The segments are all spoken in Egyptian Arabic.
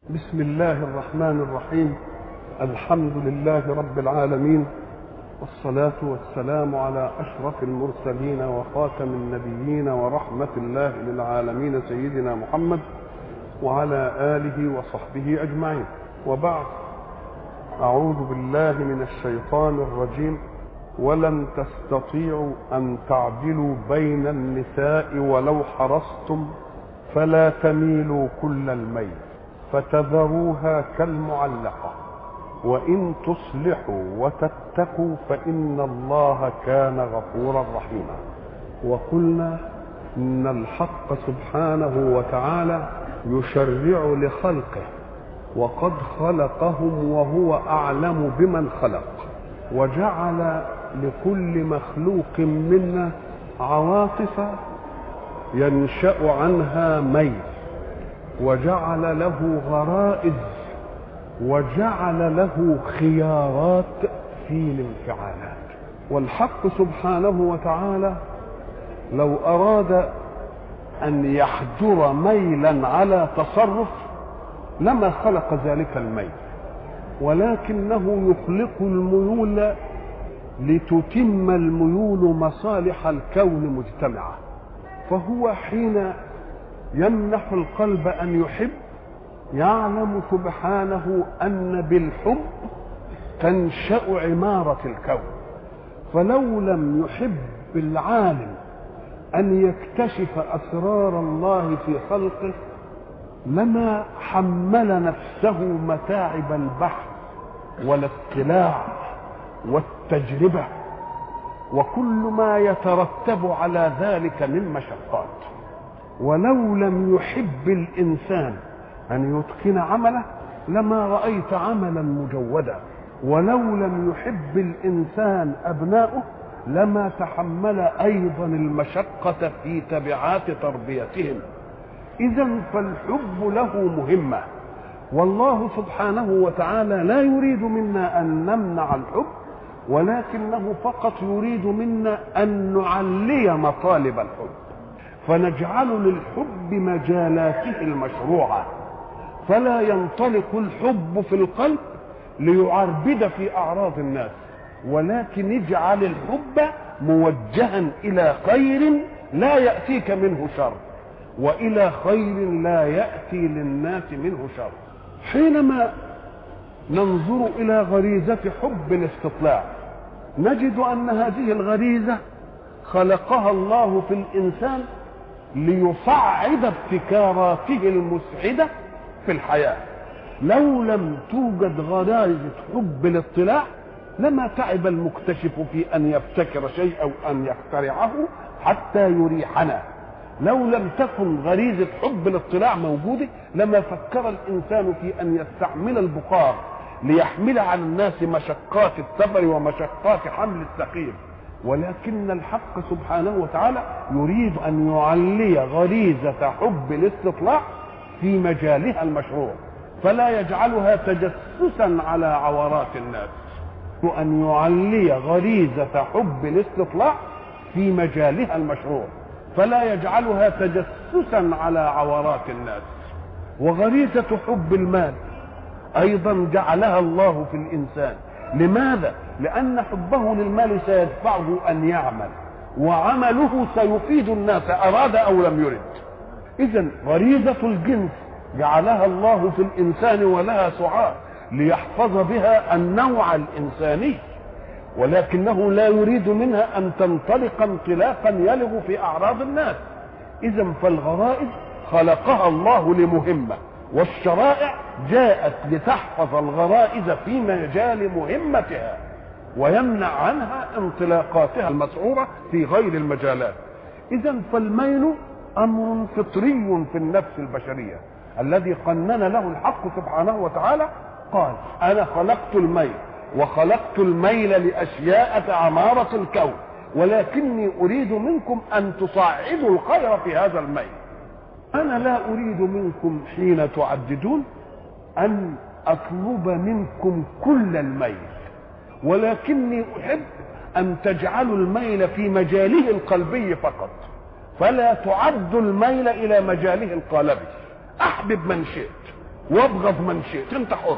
بسم الله الرحمن الرحيم الحمد لله رب العالمين والصلاة والسلام على أشرف المرسلين وخاتم النبيين ورحمة الله للعالمين سيدنا محمد وعلى آله وصحبه أجمعين وبعد أعوذ بالله من الشيطان الرجيم ولن تستطيعوا أن تعدلوا بين النساء ولو حرصتم فلا تميلوا كل الميل فتذروها كالمعلقة وإن تصلحوا وتتقوا فإن الله كان غفورا رحيما وقلنا إن الحق سبحانه وتعالى يشرع لخلقه وقد خلقهم وهو أعلم بمن خلق وجعل لكل مخلوق منا عواطف ينشأ عنها ميل وجعل له غرائز وجعل له خيارات في الانفعالات والحق سبحانه وتعالى لو اراد ان يحجر ميلا على تصرف لما خلق ذلك الميل ولكنه يخلق الميول لتتم الميول مصالح الكون مجتمعه فهو حين يمنح القلب ان يحب يعلم سبحانه ان بالحب تنشا عماره الكون فلو لم يحب العالم ان يكتشف اسرار الله في خلقه لما حمل نفسه متاعب البحث والاطلاع والتجربه وكل ما يترتب على ذلك من مشقات ولو لم يحب الانسان ان يتقن عمله لما رايت عملا مجودا ولو لم يحب الانسان ابناؤه لما تحمل ايضا المشقه في تبعات تربيتهم اذا فالحب له مهمه والله سبحانه وتعالى لا يريد منا ان نمنع الحب ولكنه فقط يريد منا ان نعلي مطالب الحب فنجعل للحب مجالاته المشروعه فلا ينطلق الحب في القلب ليعربد في اعراض الناس ولكن اجعل الحب موجها الى خير لا ياتيك منه شر والى خير لا ياتي للناس منه شر حينما ننظر الى غريزه حب الاستطلاع نجد ان هذه الغريزه خلقها الله في الانسان ليصعد ابتكاراته المسعده في الحياه لو لم توجد غرائز حب الاطلاع لما تعب المكتشف في ان يبتكر شيء او ان يخترعه حتى يريحنا لو لم تكن غريزه حب الاطلاع موجوده لما فكر الانسان في ان يستعمل البخار ليحمل على الناس مشقات السفر ومشقات حمل السقيم ولكن الحق سبحانه وتعالى يريد ان يعلي غريزه حب الاستطلاع في مجالها المشروع فلا يجعلها تجسسا على عورات الناس وان يعلي غريزه حب الاستطلاع في مجالها المشروع فلا يجعلها تجسسا على عورات الناس وغريزه حب المال ايضا جعلها الله في الانسان لماذا لان حبه للمال سيدفعه ان يعمل وعمله سيفيد الناس اراد او لم يرد اذا غريزه الجنس جعلها الله في الانسان ولها سعاد ليحفظ بها النوع الانساني ولكنه لا يريد منها ان تنطلق انطلاقا يلغ في اعراض الناس اذا فالغرائز خلقها الله لمهمه والشرائع جاءت لتحفظ الغرائز في مجال مهمتها ويمنع عنها انطلاقاتها المسعوره في غير المجالات اذا فالميل امر فطري في النفس البشريه الذي قنن له الحق سبحانه وتعالى قال انا خلقت الميل وخلقت الميل لاشياء عماره الكون ولكني اريد منكم ان تصعدوا الخير في هذا الميل انا لا اريد منكم حين تعددون ان اطلب منكم كل الميل ولكني احب ان تجعلوا الميل في مجاله القلبي فقط فلا تعد الميل الى مجاله القالبي احبب من شئت وابغض من شئت انت حر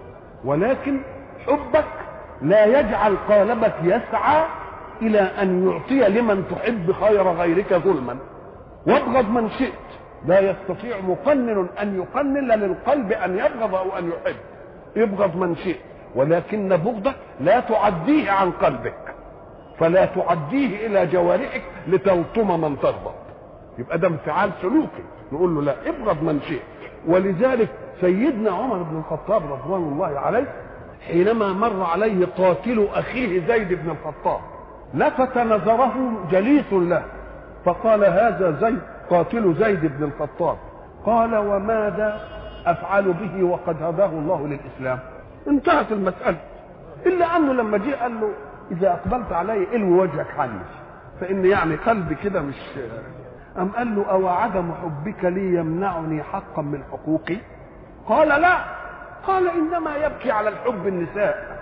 ولكن حبك لا يجعل قالبك يسعى الى ان يعطي لمن تحب خير غيرك ظلما وابغض من شئت لا يستطيع مقنن ان يقنن للقلب ان يبغض او ان يحب ابغض من شئت ولكن بغضك لا تعديه عن قلبك فلا تعديه الى جوارحك لتلطم من تغضب يبقى ده انفعال سلوكي نقول له لا ابغض من شئت ولذلك سيدنا عمر بن الخطاب رضوان الله عليه حينما مر عليه قاتل اخيه زيد بن الخطاب لفت نظره جليس له فقال هذا زيد قاتل زيد بن الخطاب قال وماذا افعل به وقد هداه الله للاسلام انتهت المساله الا انه لما جه قال له اذا اقبلت علي الو وجهك عني فان يعني قلبي كده مش أم قال له أو عدم حبك لي يمنعني حقا من حقوقي قال لا قال إنما يبكي على الحب النساء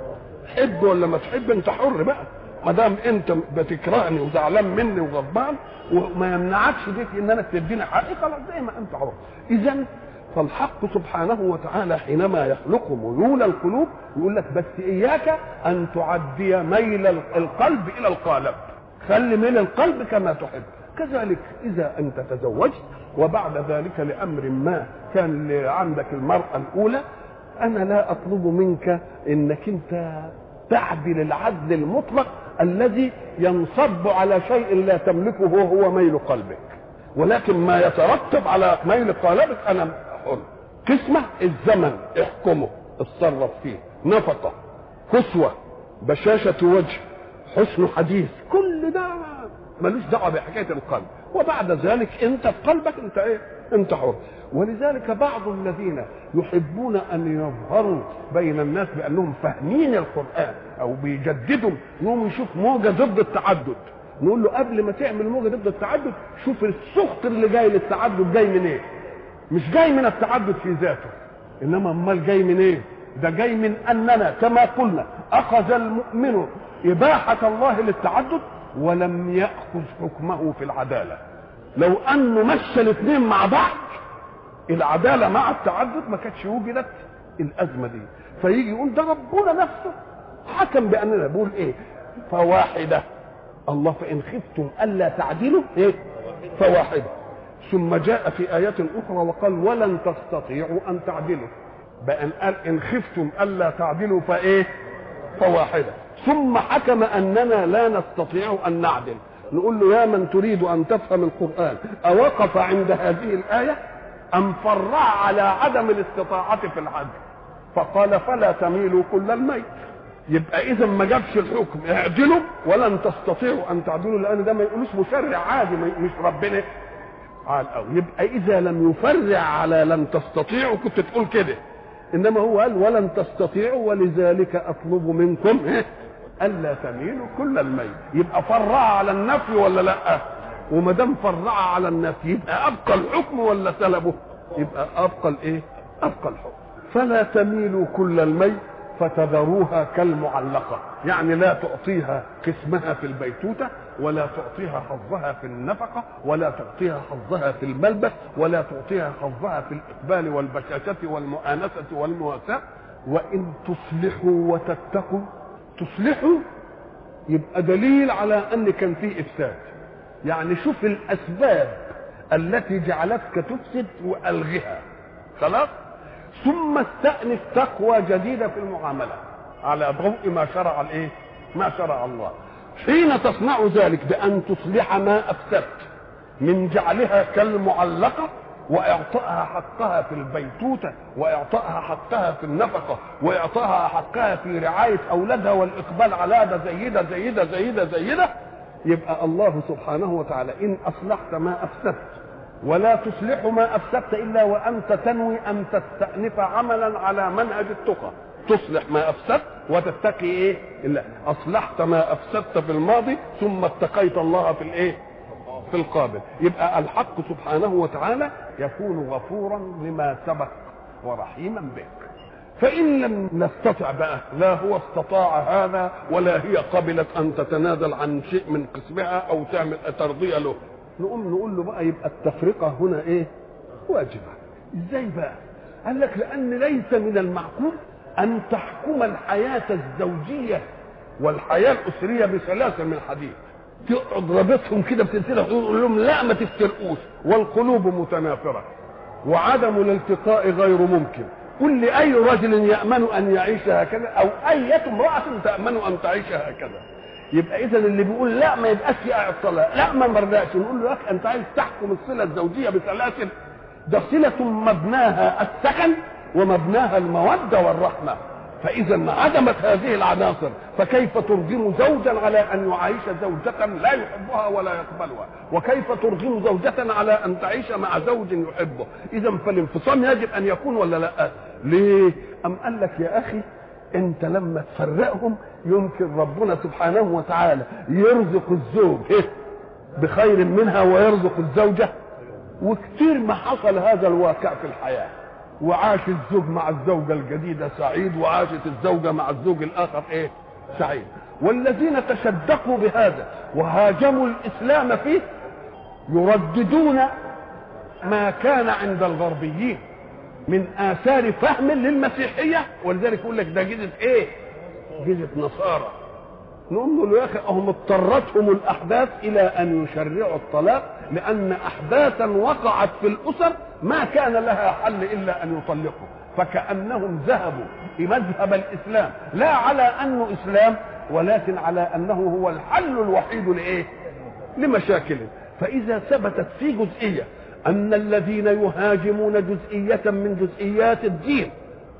حب ولا ما تحب انت حر بقى ما دام انت بتكرهني وزعلان مني وغضبان وما يمنعكش ديك ان انا تديني حقي خلاص زي ما انت حر اذا فالحق سبحانه وتعالى حينما يخلق ميول القلوب يقول لك بس اياك ان تعدي ميل القلب الى القالب خلي ميل القلب كما تحب كذلك اذا انت تزوجت وبعد ذلك لامر ما كان عندك المراه الاولى انا لا اطلب منك انك انت تعدل العدل المطلق الذي ينصب على شيء لا تملكه وهو ميل قلبك ولكن ما يترتب على ميل قلبك انا حر قسمه الزمن احكمه اتصرف فيه نفقه كسوه بشاشه وجه حسن حديث كل ده ملوش دعوه بحكايه القلب وبعد ذلك انت في قلبك انت ايه انت حر ولذلك بعض الذين يحبون ان يظهروا بين الناس بانهم فاهمين القران او بيجددوا يوم يشوف موجه ضد التعدد نقول له قبل ما تعمل موجه ضد التعدد شوف السخط اللي جاي للتعدد جاي من ايه مش جاي من التعدد في ذاته انما امال جاي من ايه ده جاي من اننا كما قلنا اخذ المؤمن اباحه الله للتعدد ولم ياخذ حكمه في العداله لو انه مشى الاثنين مع بعض العداله مع التعدد ما كانتش وجدت الازمه دي فيجي يقول ده ربنا نفسه حكم باننا بيقول ايه فواحده الله فان خفتم الا تعدلوا ايه فواحده ثم جاء في ايات اخرى وقال ولن تستطيعوا ان تعدلوا بان قال ان خفتم الا تعدلوا فايه فواحده ثم حكم اننا لا نستطيع ان نعدل نقول له يا من تريد ان تفهم القران اوقف عند هذه الايه ام فرع على عدم الاستطاعه في العدل فقال فلا تميلوا كل الميل يبقى اذا ما جابش الحكم اعدلوا ولن تستطيعوا ان تعدلوا لان ده ما يقولوش مشرع عادي مش ربنا قال او يبقى اذا لم يفرع على لن تستطيعوا كنت تقول كده انما هو قال ولن تستطيعوا ولذلك اطلب منكم إيه؟ الا تميلوا كل الميل يبقى فرع على النفي ولا لا وما دام فرع على النفي يبقى ابقى الحكم ولا سلبه يبقى ابقى الايه ابقى الحكم فلا تميلوا كل الميل فتذروها كالمعلقه يعني لا تعطيها قسمها في البيتوته ولا تعطيها حظها في النفقه ولا تعطيها حظها في الملبس ولا تعطيها حظها في الاقبال والبشاشه والمؤانسه والمواساه وان تصلحوا وتتقوا تصلحوا يبقى دليل على ان كان فيه افساد يعني شوف الاسباب التي جعلتك تفسد والغها خلاص ثم استأنف تقوى جديدة في المعاملة على ضوء ما شرع الايه ما شرع الله حين تصنع ذلك بأن تصلح ما أفسدت من جعلها كالمعلقة وإعطائها حقها في البيتوتة وإعطائها حقها في النفقة وإعطائها حقها في رعاية أولادها والإقبال على ده زيدة زيدة زيدة زيدة يبقى الله سبحانه وتعالى إن أصلحت ما أفسدت ولا تصلح ما افسدت الا وانت تنوي ان تستانف عملا على منهج التقى تصلح ما افسدت وتتقي ايه الا اصلحت ما افسدت في الماضي ثم اتقيت الله في الايه في القابل يبقى الحق سبحانه وتعالى يكون غفورا لما سبق ورحيما بك فإن لم نستطع بقى لا هو استطاع هذا ولا هي قبلت أن تتنازل عن شيء من قسمها أو تعمل ترضية له نقوم نقول له بقى يبقى التفرقة هنا ايه واجبة ازاي بقى قال لك لان ليس من المعقول ان تحكم الحياه الزوجيه والحياه الاسريه بسلاسل من حديد تقعد رابطهم كده بسلسله تقول لهم لا ما تفترقوش والقلوب متنافره وعدم الالتقاء غير ممكن قل لأي رجل يأمن أن يعيش هكذا أو أية امرأة تأمن أن تعيش هكذا يبقى إذا اللي بيقول لا ما يبقاش في الطلاق لا ما مرضاش نقول له يا أخي أنت عايز تحكم الصلة الزوجية بسلاسل ده صلة مبناها السكن ومبناها المودة والرحمة فإذا عدمت هذه العناصر فكيف ترغم زوجا على أن يعيش زوجة لا يحبها ولا يقبلها وكيف ترغم زوجة على أن تعيش مع زوج يحبه إذا فالانفصام يجب أن يكون ولا لا ليه أم قال لك يا أخي أنت لما تفرقهم يمكن ربنا سبحانه وتعالى يرزق الزوج بخير منها ويرزق الزوجة وكثير ما حصل هذا الواقع في الحياه وعاش الزوج مع الزوجة الجديدة سعيد وعاشت الزوجة مع الزوج الآخر إيه سعيد والذين تشدقوا بهذا وهاجموا الإسلام فيه يرددون ما كان عند الغربيين من آثار فهم للمسيحية ولذلك يقول لك ده جزء إيه جزء نصارى نقول له يا اخي هم اضطرتهم الاحداث الى ان يشرعوا الطلاق لان احداثا وقعت في الاسر ما كان لها حل الا ان يطلقوا فكانهم ذهبوا مذهب الاسلام لا على انه اسلام ولكن على انه هو الحل الوحيد لايه لمشاكلهم فاذا ثبتت في جزئيه ان الذين يهاجمون جزئيه من جزئيات الدين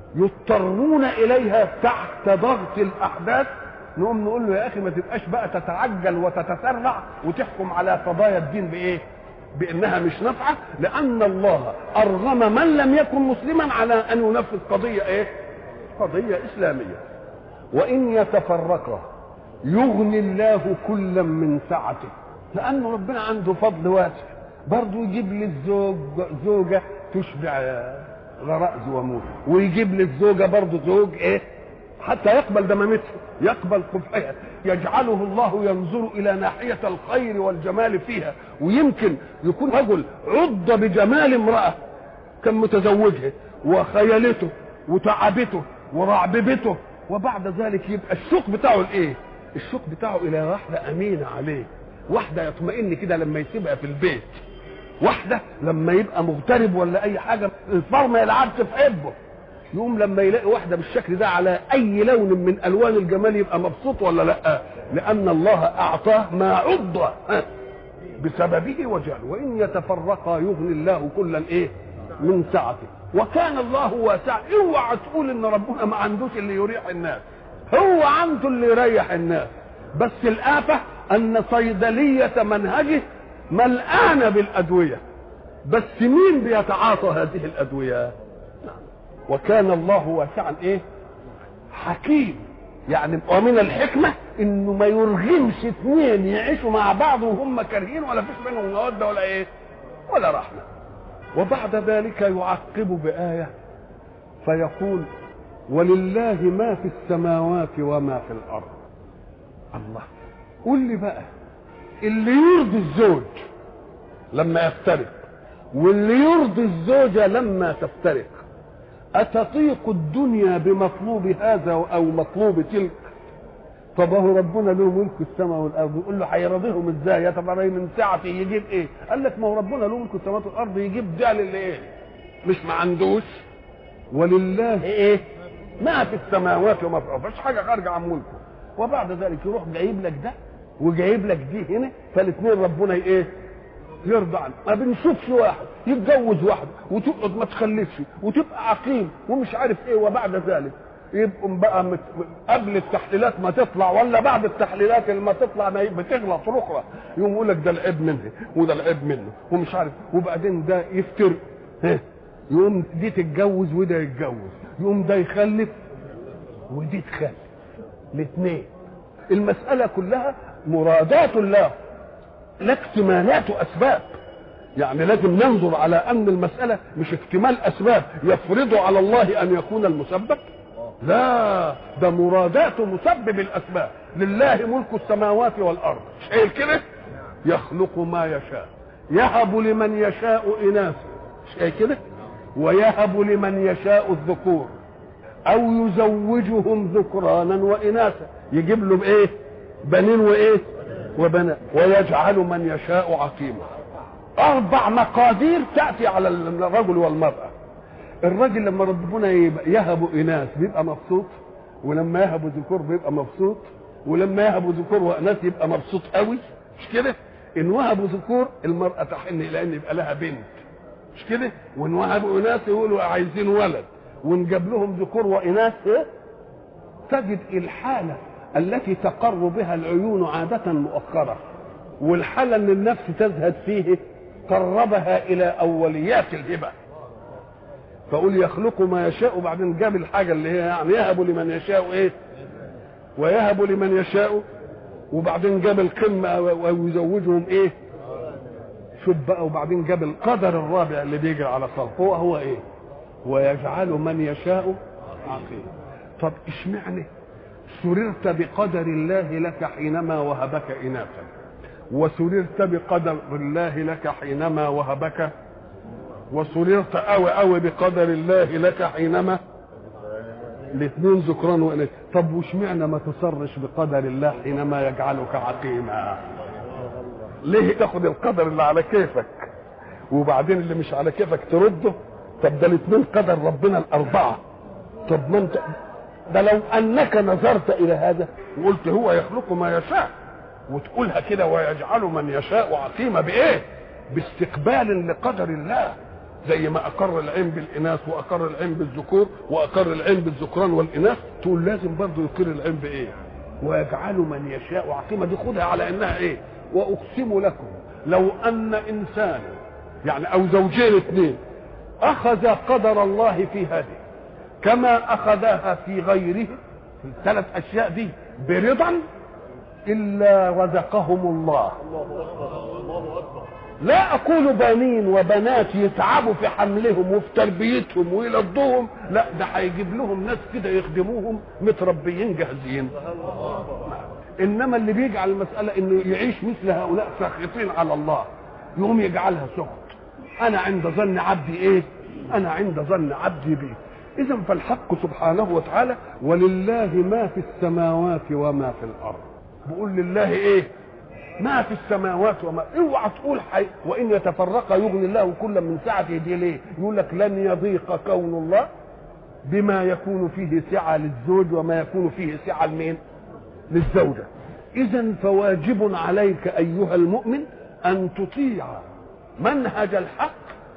يضطرون اليها تحت ضغط الاحداث نقوم نقول له يا اخي ما تبقاش بقى تتعجل وتتسرع وتحكم على قضايا الدين بايه؟ بانها مش نافعه لان الله ارغم من لم يكن مسلما على ان ينفذ قضيه ايه؟ قضيه اسلاميه. وان يتفرقا يغني الله كلا من سعته لان ربنا عنده فضل واسع برضه يجيب للزوج زوجه تشبع غرائز وموت ويجيب للزوجه برضه زوج ايه؟ حتى يقبل دمامته يقبل قبحها يجعله الله ينظر الى ناحيه الخير والجمال فيها ويمكن يكون رجل عض بجمال امراه كان متزوجها وخيلته وتعبته ورعببته وبعد ذلك يبقى الشوق بتاعه الايه؟ الشوق بتاعه الى واحده امينه عليه واحده يطمئن كده لما يسيبها في البيت واحده لما يبقى مغترب ولا اي حاجه الفار ما يلعبش في حبه يقوم لما يلاقي واحده بالشكل ده على اي لون من الوان الجمال يبقى مبسوط ولا لا لان الله اعطاه ما عض بسببه وجعله وان يتفرقا يغني الله كلا ايه من سعته وكان الله واسعا اوعى تقول ان ربنا ما عندوش اللي يريح الناس هو عنده اللي يريح الناس بس الآفة أن صيدلية منهجه ملآنة بالأدوية بس مين بيتعاطى هذه الأدوية وكان الله واسعا ايه حكيم يعني ومن الحكمة انه ما يرغمش اثنين يعيشوا مع بعض وهم كارهين ولا فيش بينهم مودة ولا ايه ولا رحمة وبعد ذلك يعقب بآية فيقول ولله ما في السماوات وما في الأرض الله قول لي بقى اللي يرضي الزوج لما يفترق واللي يرضي الزوجة لما تفترق أتطيق الدنيا بمطلوب هذا أو مطلوب تلك طب هو ربنا له ملك السماء والارض يقول له هيرضيهم ازاي يا طب من سعته يجيب ايه قال لك ما هو ربنا له ملك السماوات والارض يجيب ده للي ايه مش ما عندوش ولله ايه ما في السماوات وما في الارض حاجه خارجه عن ملكه وبعد ذلك يروح جايب لك ده وجايب لك دي هنا فالاثنين ربنا ايه يرضى عنه ما بنشوفش واحد يتجوز واحده وتقعد ما تخلفش وتبقى عقيم ومش عارف ايه وبعد ذلك يبقوا بقى مت... قبل التحليلات ما تطلع ولا بعد التحليلات اللي ما تطلع ما بتغلط اخرى يقوم يقول لك ده العيب منه وده العيب منه ومش عارف وبعدين ده يفتر ها يقوم دي تتجوز وده يتجوز يقوم ده يخلف ودي تخلف الاثنين المسألة كلها مرادات الله لا اكتمالات أسباب يعني لازم ننظر على أن المسألة مش اكتمال أسباب يفرض على الله أن يكون المسبب لا ده مرادات مسبب الأسباب لله ملك السماوات والأرض مش قايل كده يخلق ما يشاء يهب لمن يشاء إناثا مش قايل كده ويهب لمن يشاء الذكور او يزوجهم ذكرانا واناثا يجيب له بايه بنين وايه وبنات ويجعل من يشاء عقيما اربع مقادير تاتي على الرجل والمراه الراجل لما ربنا يهب اناث بيبقى مبسوط ولما يهب ذكور بيبقى مبسوط ولما يهب ذكور واناث يبقى مبسوط قوي مش كده ان وهبوا ذكور المراه تحن الى ان يبقى لها بنت مش كده وان وهبوا اناث يقولوا عايزين ولد وان جاب لهم ذكور واناث إيه؟ تجد الحاله التي تقر بها العيون عاده مؤخره والحاله اللي النفس تزهد فيه قربها الى اوليات الهبه فقول يخلق ما يشاء وبعدين جاب الحاجه اللي هي يعني يهب لمن يشاء ايه ويهب لمن يشاء وبعدين جاب القمه ويزوجهم ايه شوف بقى وبعدين جاب القدر الرابع اللي بيجي على صلب هو هو ايه ويجعل من يشاء عقيما طب اشمعنى سررت بقدر الله لك حينما وهبك اناثا وسررت بقدر الله لك حينما وهبك وسررت قوي قوي بقدر الله لك حينما الاثنين ذكران واناث طب واشمعنى ما تصرش بقدر الله حينما يجعلك عقيما ليه تاخد القدر اللي على كيفك وبعدين اللي مش على كيفك ترده طب ده الاثنين قدر ربنا الاربعه طب ما انت ده لو انك نظرت الى هذا وقلت هو يخلق ما يشاء وتقولها كده ويجعل من يشاء عقيمة بايه باستقبال لقدر الله زي ما اقر العين بالاناث واقر العين بالذكور واقر العين بالذكران والاناث تقول لازم برضه يقر العين بايه ويجعل من يشاء عقيمة دي خدها على انها ايه واقسم لكم لو ان انسان يعني او زوجين اثنين اخذ قدر الله في هذه كما اخذها في غيره في الثلاث اشياء دي برضا الا رزقهم الله لا اقول بنين وبنات يتعبوا في حملهم وفي تربيتهم ويلضوهم لا ده هيجيب لهم ناس كده يخدموهم متربيين جاهزين انما اللي بيجعل المساله انه يعيش مثل هؤلاء ساخطين على الله يقوم يجعلها سخط انا عند ظن عبدي ايه انا عند ظن عبدي بي اذا فالحق سبحانه وتعالى ولله ما في السماوات وما في الارض بقول لله ايه ما في السماوات وما اوعى تقول حي وان يتفرق يغني الله كل من سعته دي ليه يقول لك لن يضيق كون الله بما يكون فيه سعه للزوج وما يكون فيه سعه لمين للزوجه اذا فواجب عليك ايها المؤمن ان تطيع منهج الحق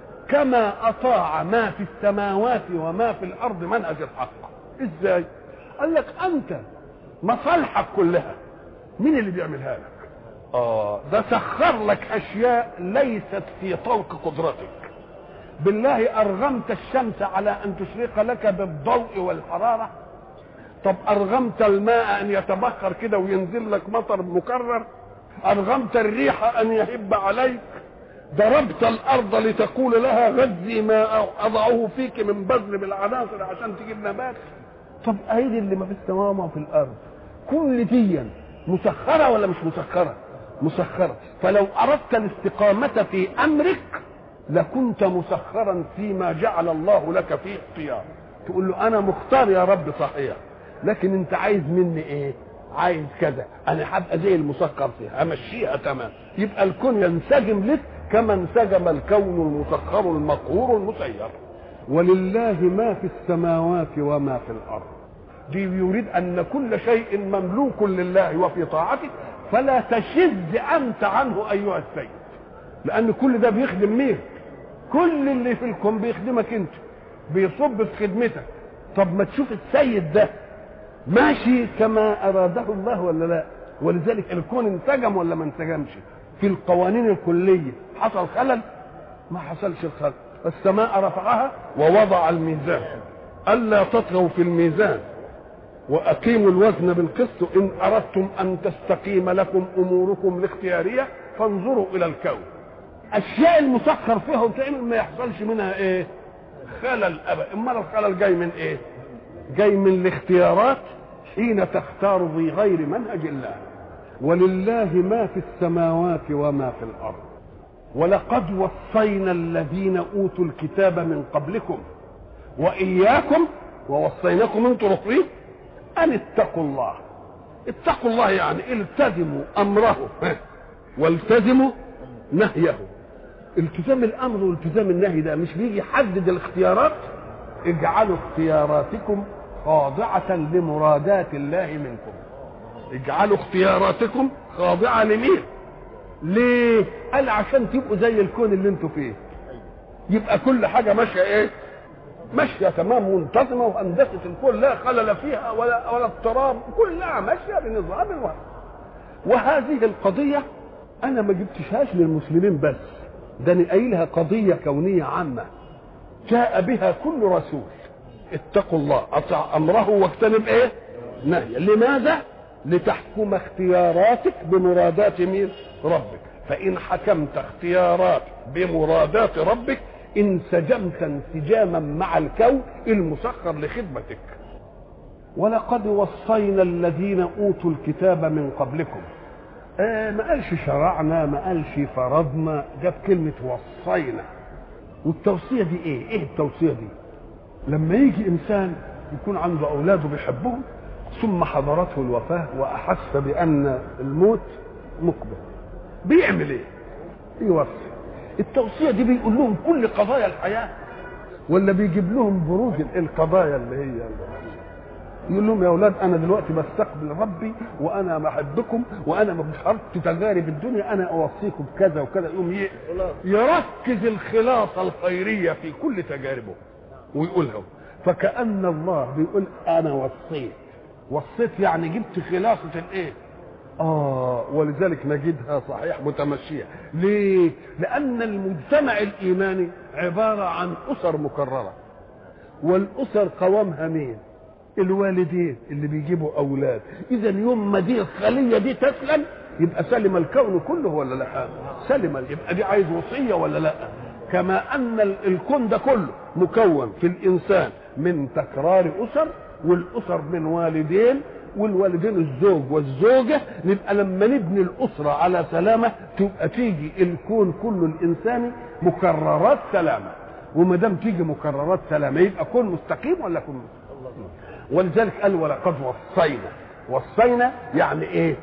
كما اطاع ما في السماوات وما في الارض منهج الحق ازاي قال لك انت مصالحك كلها مين اللي بيعملها لك اه ده سخر لك اشياء ليست في طوق قدرتك بالله ارغمت الشمس على ان تشرق لك بالضوء والحراره طب ارغمت الماء ان يتبخر كده وينزل لك مطر مكرر ارغمت الريح ان يهب عليك ضربت الارض لتقول لها غذي ما اضعه فيك من بذل بالعناصر عشان تجيب نبات طب ايدي اللي ما في السماء وما في الارض كل دي مسخره ولا مش مسخره مسخره فلو اردت الاستقامه في امرك لكنت مسخرا فيما جعل الله لك فيه اختيار تقول له انا مختار يا رب صحيح لكن انت عايز مني ايه عايز كذا انا هبقى زي المسخر فيها امشيها تمام يبقى الكون ينسجم لك كما انسجم الكون المسخر المقهور المسير ولله ما في السماوات وما في الارض دي يريد ان كل شيء مملوك لله وفي طاعته فلا تشذ انت عنه ايها السيد لان كل ده بيخدم مين كل اللي في الكون بيخدمك انت بيصب في خدمتك طب ما تشوف السيد ده ماشي كما اراده الله ولا لا ولذلك الكون انسجم ولا ما انسجمش في القوانين الكليه حصل خلل ما حصلش الخلل السماء رفعها ووضع الميزان الا تطغوا في الميزان واقيموا الوزن بالقسط ان اردتم ان تستقيم لكم اموركم الاختياريه فانظروا الى الكون اشياء المسخر فيها وتعمل ما يحصلش منها ايه خلل ابدا امال الخلل جاي من ايه جاي من الاختيارات حين تختار في غير منهج الله ولله ما في السماوات وما في الارض ولقد وصينا الذين اوتوا الكتاب من قبلكم واياكم ووصيناكم انتم رسولين ان اتقوا الله اتقوا الله يعني التزموا امره والتزموا نهيه التزام الامر والتزام النهي ده مش بيجي يحدد الاختيارات اجعلوا اختياراتكم خاضعة لمرادات الله منكم اجعلوا اختياراتكم خاضعة لمين ليه قال عشان تبقوا زي الكون اللي انتوا فيه يبقى كل حاجة ماشية ايه ماشية تمام منتظمة وهندسة الكون لا خلل فيها ولا ولا اضطراب كلها ماشية بنظام واحد وهذه القضية أنا ما جبتشهاش للمسلمين بس ده أنا قايلها قضية كونية عامة جاء بها كل رسول اتقوا الله أطع أمره واجتنب إيه؟ نهيه لماذا؟ لتحكم اختياراتك بمرادات مين؟ ربك فإن حكمت اختيارات بمرادات ربك انسجمت انسجاما مع الكون المسخر لخدمتك ولقد وصينا الذين اوتوا الكتاب من قبلكم آه ما قالش شرعنا ما قالش فرضنا جاب كلمة وصينا والتوصية دي ايه ايه التوصية دي لما يجي انسان يكون عنده اولاده بيحبهم ثم حضرته الوفاة واحس بان الموت مقبل بيعمل ايه يوصي التوصية دي بيقول لهم كل قضايا الحياة ولا بيجيب لهم بروز القضايا اللي هي يقول لهم يا اولاد انا دلوقتي بستقبل ربي وانا بحبكم وانا مش حرمت تجارب الدنيا انا اوصيكم بكذا وكذا يقوم يركز الخلاصه الخيريه في كل تجاربه ويقولها فكأن الله بيقول انا وصيت وصيت يعني جبت خلاصه الايه اه ولذلك نجدها صحيح متمشيه ليه لان المجتمع الايماني عباره عن اسر مكرره والاسر قوامها مين الوالدين اللي بيجيبوا اولاد اذا يوم ما دي الخليه دي تسلم يبقى سلم الكون كله ولا لا سلم يبقى دي عايز وصيه ولا لا كما ان الكون ده كله مكون في الانسان من تكرار اسر والاسر من والدين والوالدين الزوج والزوجه نبقى لما نبني الاسره على سلامه تبقى تيجي الكون كله الانساني مكررات سلامه وما دام تيجي مكررات سلامه يبقى كون مستقيم ولا كون مستقيم ولذلك قال ولقد وصينا وصينا يعني ايه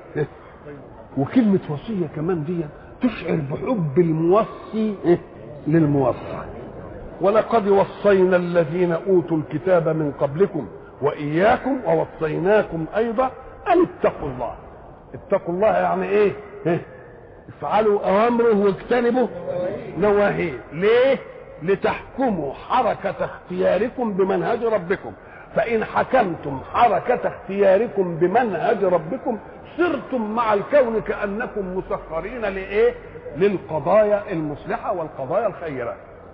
وكلمة وصية كمان دي تشعر بحب الموصي للموصى ولقد وصينا الذين أوتوا الكتاب من قبلكم وإياكم ووصيناكم أيضا أن اتقوا الله اتقوا الله يعني إيه افعلوا أوامره واجتنبوا نواهيه ليه لتحكموا حركة اختياركم بمنهج ربكم فإن حكمتم حركة اختياركم بمنهج ربكم صرتم مع الكون كأنكم مسخرين لإيه؟ للقضايا المصلحة والقضايا الخيرة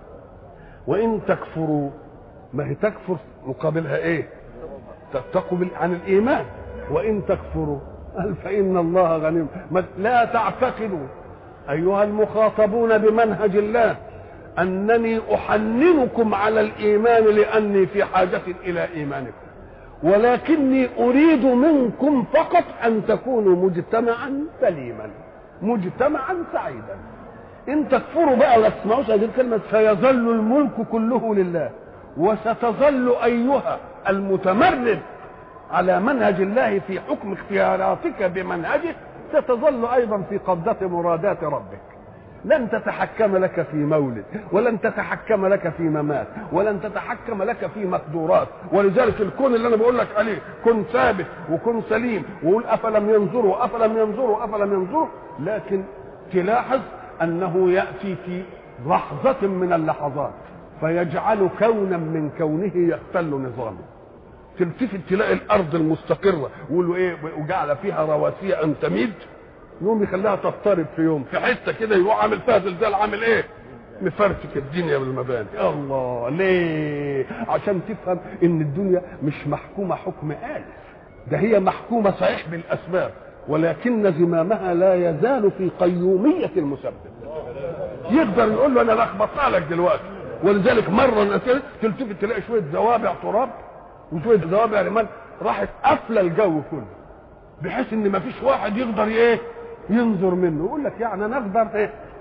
وإن تكفروا ما هي تكفر مقابلها إيه؟ تتقوا عن الإيمان وإن تكفروا قال فإن الله غني لا تعتقدوا أيها المخاطبون بمنهج الله أنني أحننكم على الإيمان لأني في حاجة إلى إيمانكم ولكني أريد منكم فقط أن تكونوا مجتمعا سليما مجتمعا سعيدا إن تكفروا بقى ولا تسمعوش هذه الكلمة سيظل الملك كله لله وستظل أيها المتمرد على منهج الله في حكم اختياراتك بمنهجه ستظل أيضا في قبضة مرادات ربك لن تتحكم لك في مولد ولن تتحكم لك في ممات ولن تتحكم لك في مقدورات ولذلك الكون اللي انا بقول لك عليه كن ثابت وكن سليم وقول افلم ينظروا افلم ينظروا افلم ينظروا لكن تلاحظ انه ياتي في لحظه من اللحظات فيجعل كونا من كونه يختل نظامه تلتفت تلاقي الارض المستقره ويقولوا ايه وجعل فيها رواسي ان تميد يقوم يخليها تضطرب في يوم في حته كده يروح عامل فيها زلزال عامل ايه؟ مفرتك الدنيا بالمباني الله ليه؟ عشان تفهم ان الدنيا مش محكومه حكم آلف ده هي محكومه صحيح بالاسباب ولكن زمامها لا يزال في قيوميه المسبب يقدر يقول له انا لخبطها لك دلوقتي ولذلك مره تلتفت تلاقي شويه زوابع تراب وشويه زوابع رمال راحت قافله الجو كله بحيث ان ما فيش واحد يقدر ايه ينظر منه يقول لك يعني انا اقدر ايه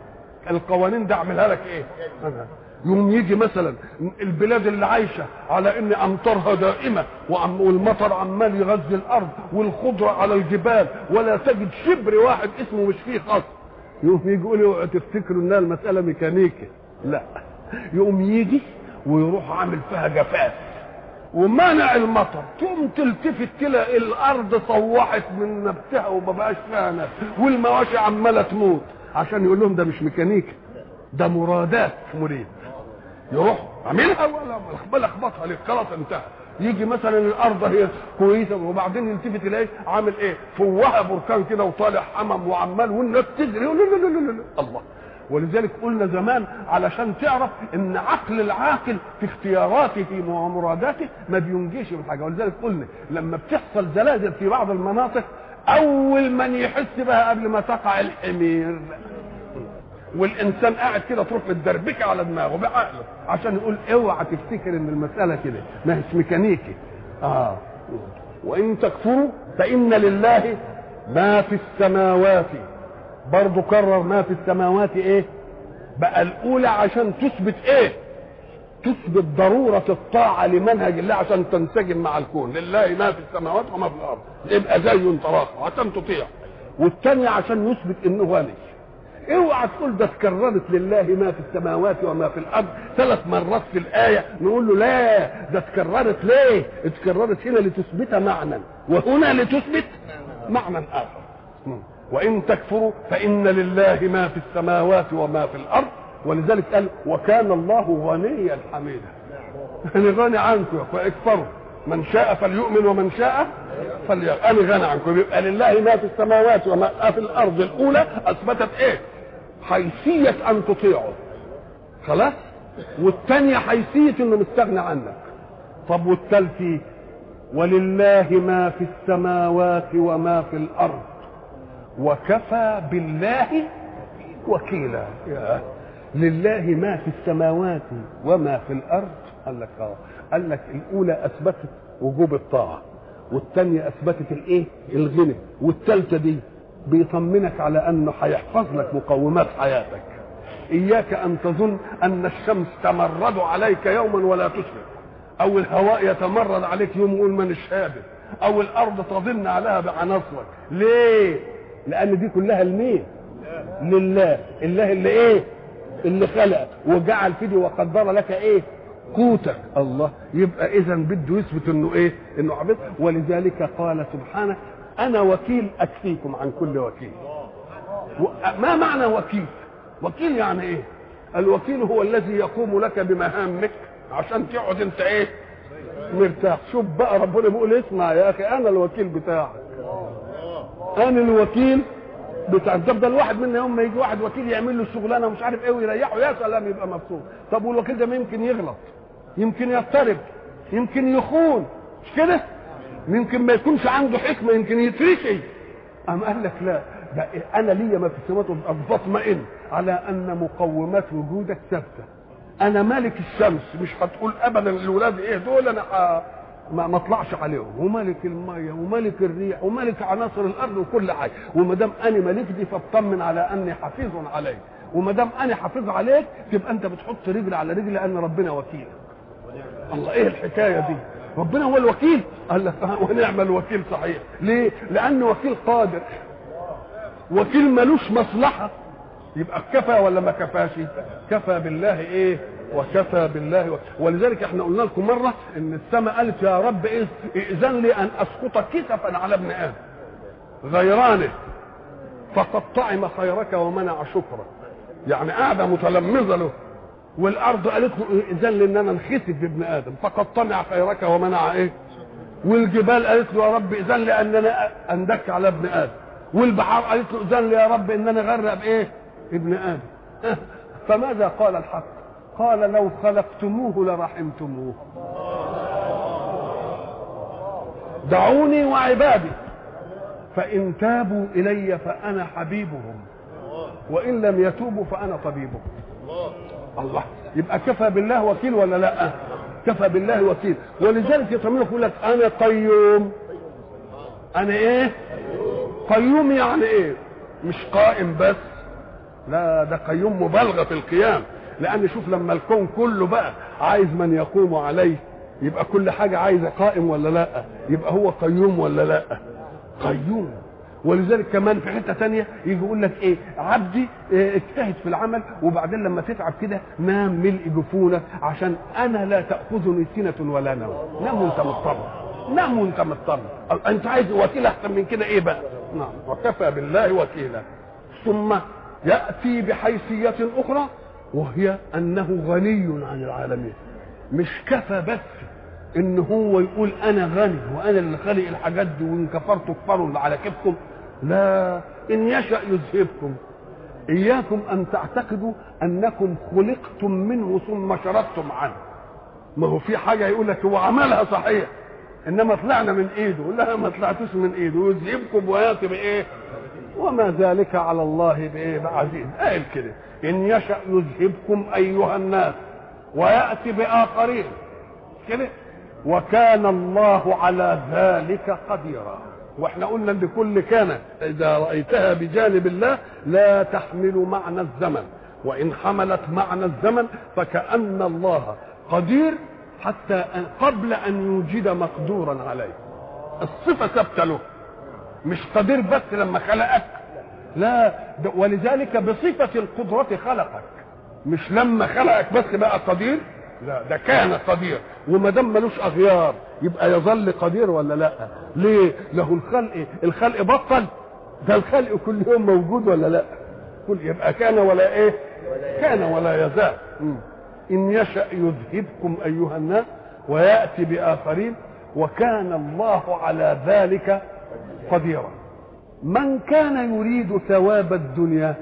القوانين دي اعملها لك ايه أنا. يوم يجي مثلا البلاد اللي عايشه على ان امطارها دائمه وعم والمطر عمال يغذي الارض والخضره على الجبال ولا تجد شبر واحد اسمه مش فيه خصم يقوم يجي يقول اوعوا تفتكروا انها المساله ميكانيكي لا يقوم يجي ويروح عامل فيها جفاف ومنع المطر تقوم تلتفت تلاقي الارض صوحت من نبتها وما بقاش فيها نبت والمواشي عماله تموت عشان يقول لهم ده مش ميكانيكا ده مرادات مريد يروح عاملها ولا بلا اخبطها ليه خلاص انتهى يجي مثلا الارض هي كويسه وبعدين يلتفت يلاقي عامل ايه فوها بركان كده وطالع حمم وعمال والناس تجري لا لا لا لا لا الله ولذلك قلنا زمان علشان تعرف ان عقل العاقل في اختياراته ومراداته ما بينجيش من حاجه ولذلك قلنا لما بتحصل زلازل في بعض المناطق اول من يحس بها قبل ما تقع الحمير والانسان قاعد كده تروح متدربكه على دماغه بعقله عشان يقول اوعى تفتكر ان المساله كده ما هيش ميكانيكي اه وان تكفروا فان لله ما في السماوات برضه كرر ما في السماوات ايه بقى الاولى عشان تثبت ايه تثبت ضرورة الطاعة لمنهج الله عشان تنسجم مع الكون لله ما في السماوات وما في الأرض يبقى زي تراخى عشان تطيع والثانية عشان يثبت إنه غني اوعى تقول ده اتكررت لله ما في السماوات وما في الارض ثلاث مرات في الايه نقول له لا ده اتكررت ليه؟ اتكررت هنا لتثبت معنى وهنا لتثبت معنى اخر وان تكفروا فان لله ما في السماوات وما في الارض ولذلك قال وكان الله غنيا حميدا يعني غني عنكم يا اخويا اكفروا من شاء فليؤمن ومن شاء فليكفر انا غني عنكم يبقى لله ما في السماوات وما في الارض الاولى اثبتت ايه حيثيه ان تطيعه خلاص والثانيه حيثيه انه مستغني عنك طب والثالثه ولله ما في السماوات وما في الارض وكفى بالله وكيلا يا لله ما في السماوات وما في الارض قال لك اه قال لك الاولى اثبتت وجوب الطاعه والثانيه اثبتت الايه الغنى والثالثه دي بيطمنك على انه هيحفظ لك مقومات حياتك اياك ان تظن ان الشمس تمرد عليك يوما ولا تشرق او الهواء يتمرد عليك يوم يقول من الشابه او الارض تظن عليها بعناصرك ليه لان دي كلها لمين لله الله اللي ايه اللي خلق وجعل فيدي وقدر لك ايه قوتك الله يبقى اذا بده يثبت انه ايه انه عبيد ولذلك قال سبحانه انا وكيل اكفيكم عن كل وكيل ما معنى وكيل وكيل يعني ايه الوكيل هو الذي يقوم لك بمهامك عشان تقعد انت ايه مرتاح شوف بقى ربنا بيقول اسمع يا اخي انا الوكيل بتاعك انا الوكيل بتاع طب ده الواحد منا يوم ما يجي واحد وكيل يعمل له الشغلانه ومش عارف ايه ويريحه يا سلام يبقى مبسوط طب والوكيل ده ما يمكن يغلط يمكن يضطرب يمكن يخون مش كده يمكن ما يكونش عنده حكمه يمكن يتركي أم قال لك لا ده انا ليا ما في السماوات والارض بطمئن على ان مقومات وجودك ثابته انا مالك الشمس مش هتقول ابدا الاولاد ايه دول انا ح... ما ما اطلعش عليهم وملك الميه وملك الريح وملك عناصر الارض وكل حاجه وما دام انا ملك دي فاطمن على اني حفيظ عليك وما دام انا حافظ عليك تبقى انت بتحط رجل على رجل لان ربنا وكيل الله ايه الحكايه دي ربنا هو الوكيل قال لك ونعم الوكيل صحيح ليه لانه وكيل قادر وكيل ملوش مصلحه يبقى كفى ولا ما كفاش كفى بالله ايه وكفى بالله و... ولذلك احنا قلنا لكم مره ان السماء قالت يا رب إيه ائذن لي ان اسقط كسفا على ابن ادم غيرانه فقد طعم خيرك ومنع شكرك يعني قاعده متلمذه له والارض قالت له ائذن لي ان انا انخسف بابن ادم فقد طمع خيرك ومنع ايه والجبال قالت له يا رب اذن لي ان انا اندك على ابن ادم والبحار قالت له اذن لي يا رب ان انا اغرق بايه ابن ادم فماذا قال الحق قال لو خلقتموه لرحمتموه دعوني وعبادي فإن تابوا إلي فأنا حبيبهم وإن لم يتوبوا فأنا طبيبهم الله يبقى كفى بالله وكيل ولا لا كفى بالله وكيل ولذلك يطمنك يقول لك أنا قيوم أنا إيه قيوم يعني إيه مش قائم بس لا ده قيوم مبالغه في القيام لان شوف لما الكون كله بقى عايز من يقوم عليه يبقى كل حاجه عايزه قائم ولا لا يبقى هو قيوم ولا لا قيوم ولذلك كمان في حته تانية يجي يقول لك ايه عبدي إيه اجتهد في العمل وبعدين لما تتعب كده نام ملء جفونك عشان انا لا تاخذني سنه ولا نوم نام وانت مضطر نام وانت مضطر انت عايز وكيل احسن من كده ايه بقى نعم وكفى بالله وكيلا ثم ياتي بحيثيه اخرى وهي انه غني عن العالمين مش كفى بس ان هو يقول انا غني وانا اللي خالق الحاجات دي وان كفرتوا كفروا اللي على كيفكم لا ان يشا يذهبكم اياكم ان تعتقدوا انكم خلقتم منه ثم شردتم عنه ما هو في حاجه يقول لك هو عملها صحيح انما طلعنا من ايده لا ما طلعتوش من ايده يذهبكم وياتي بايه وما ذلك على الله بايه بعزيز قال كده ان يشا يذهبكم ايها الناس وياتي باخرين كده وكان الله على ذلك قديرا واحنا قلنا ان كل كان اذا رايتها بجانب الله لا تحمل معنى الزمن وان حملت معنى الزمن فكان الله قدير حتى أن قبل ان يوجد مقدورا عليه الصفه ثابته له مش قدير بس لما خلقك لا ولذلك بصفه القدره خلقك مش لما خلقك بس بقى قدير لا ده كان قدير وما دام ملوش اغيار يبقى يظل قدير ولا لا ليه له الخلق الخلق بطل ده الخلق كل يوم موجود ولا لا كل يبقى كان ولا ايه كان ولا يزال ان يشا يذهبكم ايها الناس وياتي باخرين وكان الله على ذلك قديرا من كان يريد ثواب الدنيا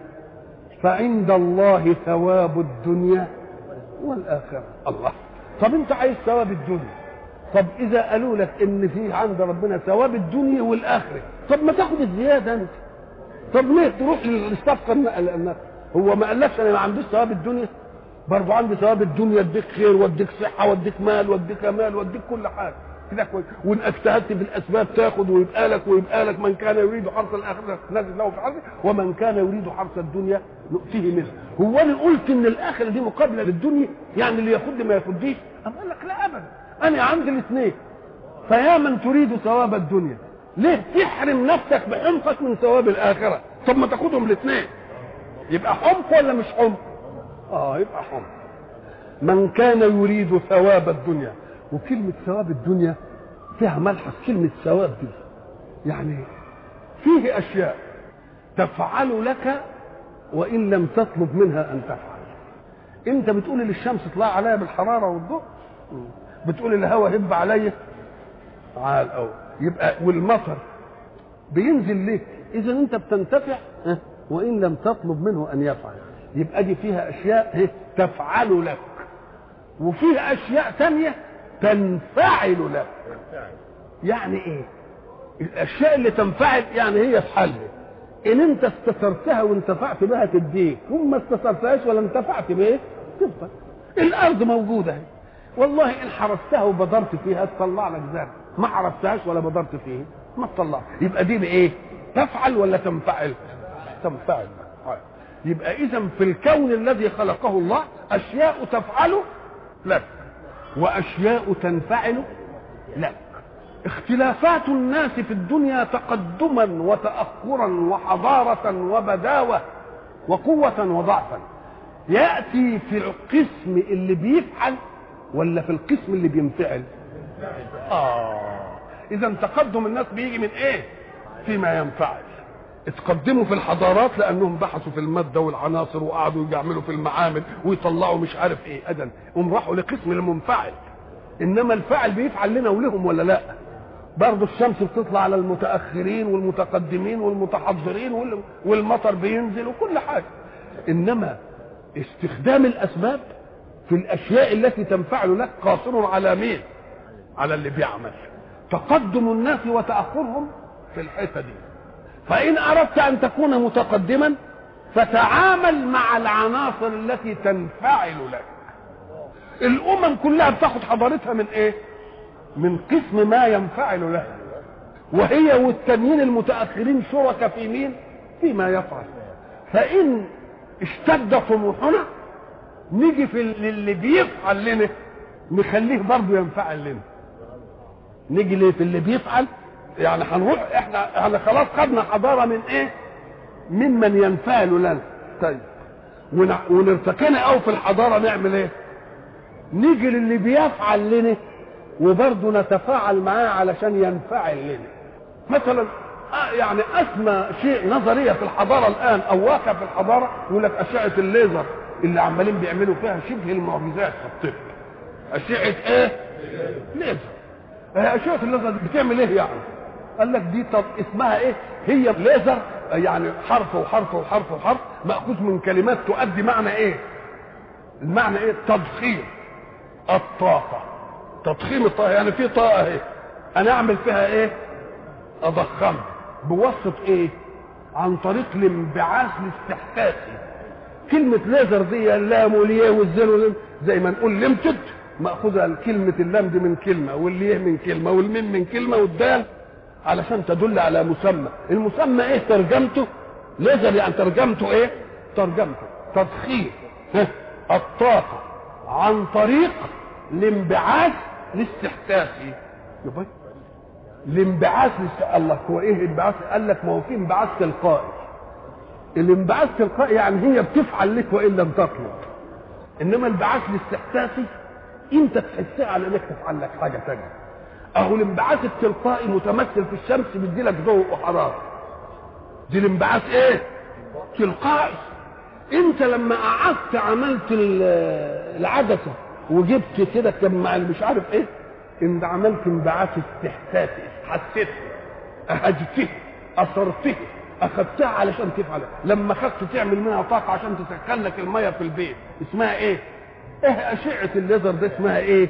فعند الله ثواب الدنيا والاخره الله طب انت عايز ثواب الدنيا طب اذا قالوا لك ان في عند ربنا ثواب الدنيا والاخره طب ما تاخد الزياده انت طب ليه تروح للصفقه النقل هو ما قالكش انا ما عنديش ثواب الدنيا برضه عندي ثواب الدنيا اديك خير واديك صحه واديك مال واديك مال واديك كل حاجه كده كويس وان اجتهدت بالاسباب تاخد ويبقى لك ويبقى لك من كان يريد حرث الاخره نزل له في حرثه ومن كان يريد حرث الدنيا نؤتيه منه هو انا قلت ان الاخره دي مقابله للدنيا يعني اللي ياخد ما ياخديش أم قال لك لا ابدا انا عندي الاثنين فيا من تريد ثواب الدنيا ليه تحرم نفسك بحمقك من ثواب الاخره طب ما تاخدهم الاثنين يبقى حمق ولا مش حمق اه يبقى حمق من كان يريد ثواب الدنيا وكلمة ثواب الدنيا فيها ملحظ كلمة ثواب دي يعني فيه أشياء تفعل لك وإن لم تطلب منها أن تفعل أنت بتقول للشمس اطلع عليا بالحرارة والضوء بتقول الهواء هب عليا عال أو يبقى والمطر بينزل لك إذا أنت بتنتفع وإن لم تطلب منه أن يفعل يبقى دي فيها أشياء تفعل لك وفيها أشياء تانية تنفعل لك يعني ايه الاشياء اللي تنفعل يعني هي في حلها ان انت استثرتها وانتفعت بها تديك ثم استثرتهاش ولا انتفعت بها تفضل الارض موجوده اهي والله ان حرستها وبدرت فيها تطلع لك زرع ما حرستهاش ولا بدرت فيها ما تطلع يبقى دي بايه تفعل ولا تنفعل تنفعل يبقى اذا في الكون الذي خلقه الله اشياء تفعل لك واشياء تنفعل لك اختلافات الناس في الدنيا تقدما وتاخرا وحضاره وبداوه وقوه وضعفا ياتي في القسم اللي بيفعل ولا في القسم اللي بينفعل اه اذا تقدم الناس بيجي من ايه فيما ينفعل اتقدموا في الحضارات لانهم بحثوا في الماده والعناصر وقعدوا يعملوا في المعامل ويطلعوا مش عارف ايه ادن هم راحوا لقسم المنفعل انما الفاعل بيفعل لنا ولهم ولا لا برضه الشمس بتطلع على المتاخرين والمتقدمين والمتحضرين والمطر بينزل وكل حاجه انما استخدام الاسباب في الاشياء التي تنفعل لك قاصر على مين على اللي بيعمل تقدم الناس وتاخرهم في الحته دي فإن أردت أن تكون متقدما فتعامل مع العناصر التي تنفعل لك الأمم كلها بتاخد حضارتها من إيه؟ من قسم ما ينفعل لها وهي والتانيين المتأخرين شركاء في مين؟ فيما يفعل فإن اشتد طموحنا نيجي في اللي بيفعل لنا نخليه برضه ينفعل لنا نيجي ليه في اللي بيفعل يعني هنروح احنا احنا خلاص خدنا حضاره من ايه ممن ينفعل لنا طيب ونرتقينا قوي في الحضاره نعمل ايه نيجي للي بيفعل لنا وبرضه نتفاعل معاه علشان ينفعل لنا مثلا يعني اسمى شيء نظريه في الحضاره الان او واقع في الحضاره يقول لك اشعه الليزر اللي عمالين بيعملوا فيها شبه المعجزات في الطب اشعه ايه؟ ليزر اشعه الليزر بتعمل ايه يعني؟ قال لك دي طب اسمها ايه؟ هي ليزر يعني حرف وحرف وحرف وحرف ماخوذ من كلمات تؤدي معنى ايه؟ المعنى ايه؟ تضخيم الطاقه تضخيم الطاقه يعني في طاقه اهي انا اعمل فيها ايه؟ اضخمها بواسطه ايه؟ عن طريق الانبعاث الاستحقاقي كلمة ليزر دي اللام والياء والزين زي ما نقول ليمتد مأخوذة كلمة اللام دي من كلمة والليه من كلمة والميم من كلمة والدال علشان تدل على مسمى المسمى ايه ترجمته ليزر يعني ترجمته ايه ترجمته تضخيم الطاقة عن طريق الانبعاث الاستحساسي يبقى الانبعاث الله هو ايه الانبعاث قال لك ما هو في انبعاث تلقائي الانبعاث تلقائي يعني هي بتفعل لك وان لم تطلب انما الانبعاث الاستحساسي انت تحسها على انك تفعل لك حاجه ثانيه اهو الانبعاث التلقائي متمثل في الشمس بيدي لك ضوء وحراره دي الانبعاث ايه تلقائي انت لما قعدت عملت العدسه وجبت كده كم مع مش عارف ايه انت عملت انبعاث استحساسي حسيته اهجته اثرته اخذتها علشان تفعل لما خدت تعمل منها طاقه عشان تسخن لك الميه في البيت اسمها ايه ايه اشعه الليزر ده اسمها ايه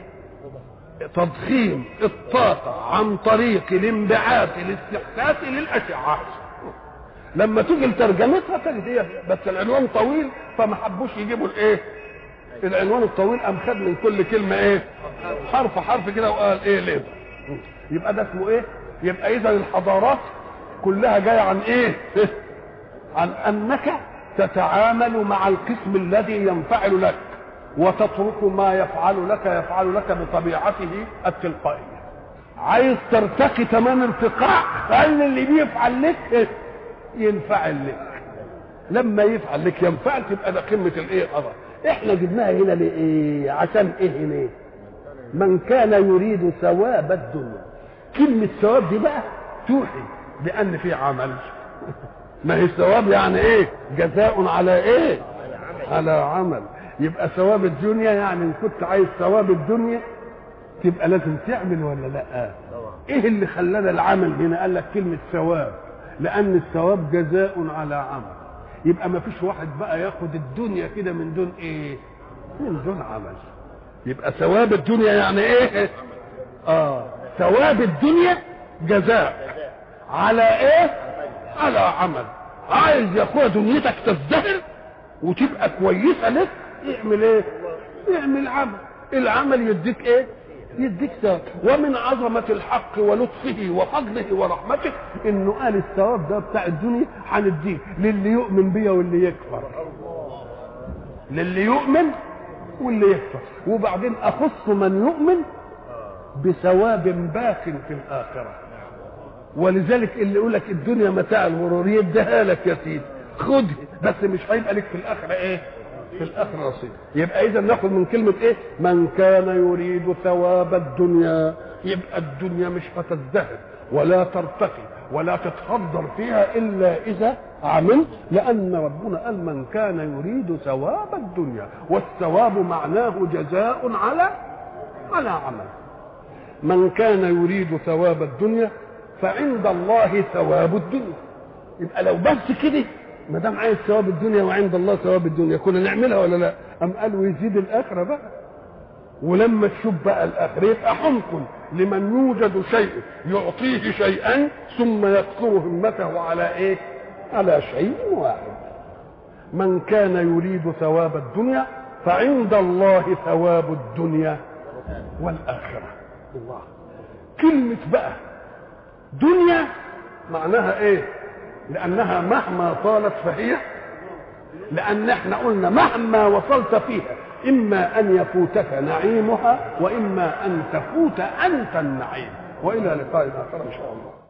تضخيم الطاقه عن طريق الانبعاث الاستحساسي للاشعه لما تيجي لترجمتها تجد هي بس العنوان طويل فما حبوش يجيبوا الايه العنوان الطويل قام خد من كل كلمه ايه حرف حرف كده وقال ايه ليزر يبقى ده اسمه ايه يبقى اذا الحضارات كلها جايه عن ايه عن انك تتعامل مع القسم الذي ينفعل لك وتترك ما يفعل لك يفعل لك بطبيعته التلقائيه عايز ترتقي تمام ارتقاء خلي اللي بيفعل لك ينفعل لك لما يفعل لك ينفعل تبقى ده قمه الايه قدر احنا جبناها هنا لايه عشان ايه هنا من كان يريد ثواب الدنيا كلمه ثواب دي بقى توحي بان في عمل ما هي الثواب يعني ايه جزاء على ايه على عمل يبقى ثواب الدنيا يعني ان كنت عايز ثواب الدنيا تبقى لازم تعمل ولا لا ايه اللي خلانا العمل هنا قال لك كلمه ثواب لان الثواب جزاء على عمل يبقى ما فيش واحد بقى ياخد الدنيا كده من دون ايه من دون عمل يبقى ثواب الدنيا يعني ايه اه ثواب الدنيا جزاء على ايه على عمل عايز يا اخويا دنيتك تزدهر وتبقى كويسه لك اعمل ايه اعمل عمل العمل يديك ايه يديك ثواب ومن عظمة الحق ولطفه وفضله ورحمته انه قال الثواب ده بتاع الدنيا هنديه للي يؤمن بيا واللي يكفر للي يؤمن واللي يكفر وبعدين اخص من يؤمن بثواب باق في الاخره ولذلك اللي يقول لك الدنيا متاع الغرور يديها لك يا سيدي خدها بس مش هيبقى لك في الاخره ايه في الاخره نصيب يبقى اذا ناخد من كلمه ايه من كان يريد ثواب الدنيا يبقى الدنيا مش هتزدهر ولا ترتقي ولا تتخضر فيها الا اذا عملت لان ربنا قال من كان يريد ثواب الدنيا والثواب معناه جزاء على على عمل من كان يريد ثواب الدنيا فعند الله ثواب الدنيا يبقى لو بس كده ما دام عايز ثواب الدنيا وعند الله ثواب الدنيا كنا نعملها ولا لا؟ أم قال ويزيد الآخرة بقى ولما تشوف بقى الآخرة يبقى حمق لمن يوجد شيء يعطيه شيئا ثم يكثر همته على إيه؟ على شيء واحد من كان يريد ثواب الدنيا فعند الله ثواب الدنيا والآخرة الله كلمة بقى دنيا معناها ايه لانها مهما طالت فهي لان احنا قلنا مهما وصلت فيها اما ان يفوتك نعيمها واما ان تفوت انت النعيم والى لقاء اخر ان شاء الله